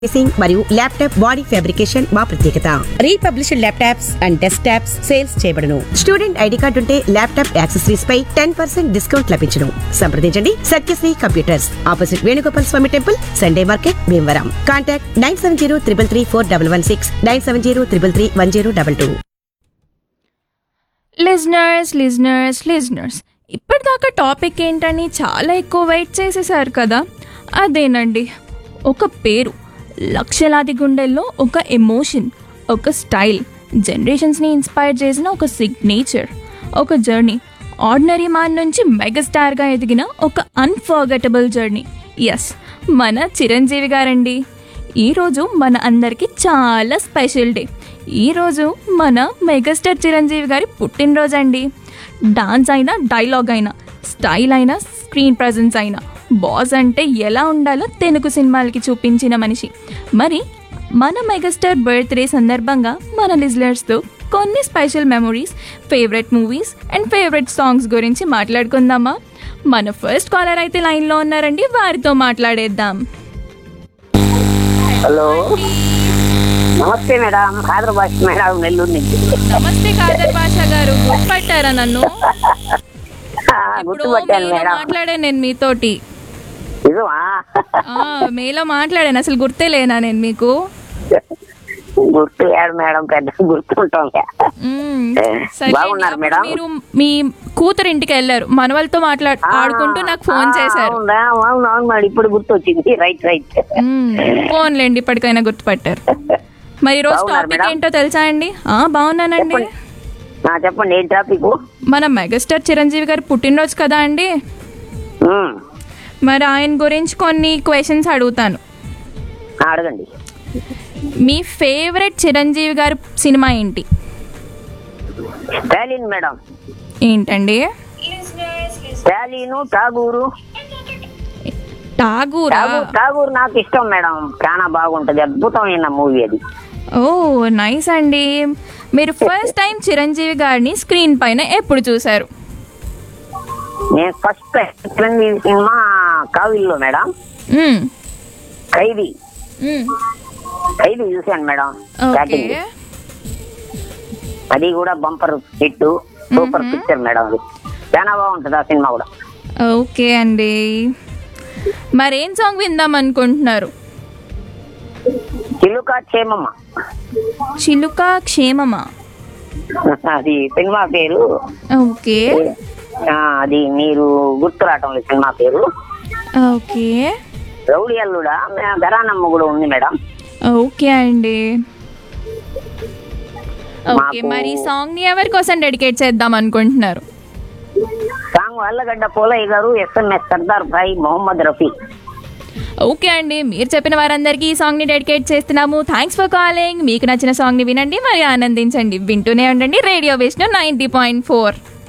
Finishing మరియు laptop body fabrication మా ప్రత్యేకత republished laptops and desktops sales చేయబడును స్టూడెంట్ ఐడి కార్డు ఉంటే ల్యాప్టాప్ యాక్సెసరీస్ పై టెన్ పర్సెంట్ డిస్కౌంట్ లభించును సంప్రదించండి Satyasri computers opposite Venugopal Swamy temple Sunday market Bhimavaram contact nine seven zero triple three four double one six nine seven zero triple three one zero double two listeners listeners listeners ఇప్పటిదాకా topic ఏంటని చాలా ఎక్కువ wait చేసేసారు కదా అదేనండి ఒక పేరు లక్షలాది గుండెల్లో ఒక ఎమోషన్ ఒక స్టైల్ జనరేషన్స్ని ఇన్స్పైర్ చేసిన ఒక సిగ్నేచర్ ఒక జర్నీ ఆర్డినరీ మ్యాన్ నుంచి మెగాస్టార్గా ఎదిగిన ఒక అన్ఫర్గటబుల్ జర్నీ ఎస్ మన చిరంజీవి గారండి ఈరోజు మన అందరికీ చాలా స్పెషల్ డే ఈరోజు మన మెగాస్టార్ చిరంజీవి గారి పుట్టినరోజు అండి డాన్స్ అయినా డైలాగ్ అయినా స్టైల్ అయినా స్క్రీన్ ప్రజెన్స్ అయినా బాస్ అంటే ఎలా ఉండాలో తెలుగు సినిమాలకి చూపించిన మనిషి మరి మన మెగాస్టార్ బర్త్డే సందర్భంగా మన లిజనర్స్తో కొన్ని special memories favourite movies and favourite songs గురించి మాట్లాడుకుందామా మన ఫస్ట్ కాలర్ అయితే లైన్లో ఉన్నారండి వారితో మాట్లాడేద్దాం హలో నమస్తే మేడం ఖాదర్ భాష మేడం నెల్లూరు నుంచి నమస్తే కాదర్ భాషా గారు గుర్తుపట్టారా నన్ను ఆ, ఇప్పుడు గుర్తుపట్టాను మేలో మేడం మాట్లాడాను నేను మీతోటి నిజమా ఆ, మేలో మాట్లాడాను అసలు గుర్తే లేనా నేను మీకు గుర్తు లేడు మేడం పెద్ద గుర్తుంటాం మ్మ్. సరే బాగున్నారు అప్పుడు మేడం? మీరు మీ కూతురు ఇంటికి వెళ్ళారు మనవలతో మాట్లాడు ఆడుకుంటూ నాకు ఫోన్ చేశారు అవును అవును అవును మేడం ఇప్పుడు గుర్తొచ్చింది రైట్ రైట్ మ్మ్. ఫోన్లేండి ఇప్పటికైనా గుర్తుపట్టారు మరి ఈ రోజు బాగున్నారు టాపిక్ మేడం? ఏంటో తెలుసా అండి ఆ బాగున్నానండి చెప్పండి ఆ, చెప్పండి ఏం టాపిక్ మన మెగాస్టార్ చిరంజీవి గారు పుట్టినరోజు కదా అండి మరి ఆయన గురించి కొన్ని క్వశ్చన్స్ అడుగుతాను అడగండి మీ ఫేవరెట్ చిరంజీవి గారి సినిమా ఏంటి స్టాలిన్ మేడం ఏంటండి స్టాలిన్ ఠాగూరు ఠాగూరా ఠాగూర్ ఠాగూర్ నాకు ఇష్టం మేడం చాలా బాగుంటది అద్భుతమైన మూవీ అది ఓ నైస్ అండి మీరు ఫస్ట్ టైం చిరంజీవి గారిని స్క్రీన్ పైన ఎప్పుడు చూశారు నేను ఫస్ట్ చిరంజీవి సినిమా కావిల్లో మేడం మ్మ్. ఖైదీ మ్మ్. ఖైదీ చూశాను మేడం ఓకే స్టార్టింగ్ అది కూడా bumper hit super picture madam అది చాలా బాగుంటుంది ఆ సినిమా కూడా ఓకే అండి మరేం సాంగ్ విందాం అనుకుంటున్నారు చిలుక క్షేమమ్మ చిలుక క్షేమమా అది సినిమా పేరు ఓకే ఆ, అది మీరు గుర్తు రావటం లేదు సినిమా పేరు ఓకే రౌడీ అల్లుడా మే- గరానమ్మ కూడా ఉంది మేడం ఓకే అండి ఓకే మాకు- మరి ఈ సాంగ్ ని ఎవరి కోసం డెడికేట్ చేద్దాం అనుకుంటున్నారు song Allagadda Polayya garu SMS Sardar Bhai Mohammed Rafi okay అండి మీరు చెప్పిన వారందరికీ ఈ సాంగ్ ని డెడికేట్ చేస్తున్నాము థ్యాంక్స్ ఫర్ కాలింగ్ మీకు నచ్చిన సాంగ్ ని వినండి మరి ఆనందించండి వింటూనే ఉండండి రేడియో వేసిన నైంటీ పాయింట్ ఫోర్